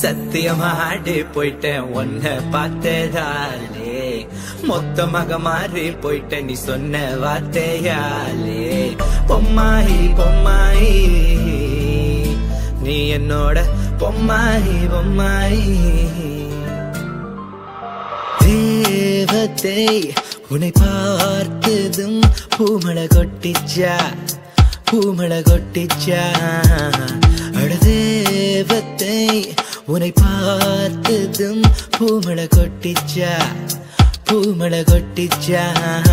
சத்தியமாடி போயிட்டேன் ஒன்ன பார்த்ததாலே மொத்தமாக மாறி போயிட்டேன் நீ சொன்ன வார்த்தையாலே பொம்மாயி பொம்மாயி நீ என்னோட பொம்மாயி பொம்மாயி தேவத்தை உன்னை பார்த்ததும் பூமழை கொட்டிச்சா பூமழை கொட்டிச்சா அட தேவத்தை உன்னை பார்த்ததும் பூமழை கொட்டிச்சா பூமழை கொட்டிச்சா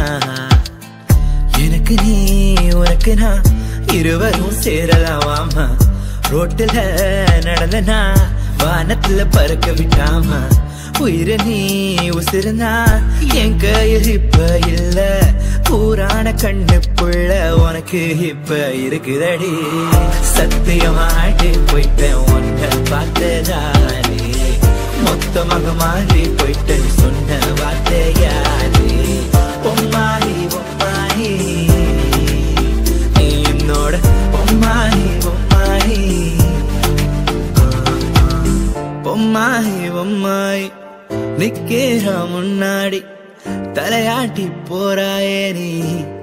எனக்கு நீ உனக்கு நான் இருவரும் சேரலாமாமா ரோட்டுல நடந்தனா வானத்துல பறக்க விட்டாமா உயிர நீ உசிருந்தா என் கையில் இப்ப இல்ல பூரான கண்ணுக்குள்ள உனக்கு இப்ப இருக்குதடி சத்தியமாட்டி போயிட்டேன் உன்னை பார்த்ததாலே மொத்தமாக மாறி போயிட்டேன் சொன்ன வார்த்தையாலே பொம்மாயி பொம்மாயி நீ என்னோட பொம்மாயி பொம்மாயி பொம்மாயி பொம்மாயி நிக்கிறா முன்னாடி தலையாட்டி போறாயே நீ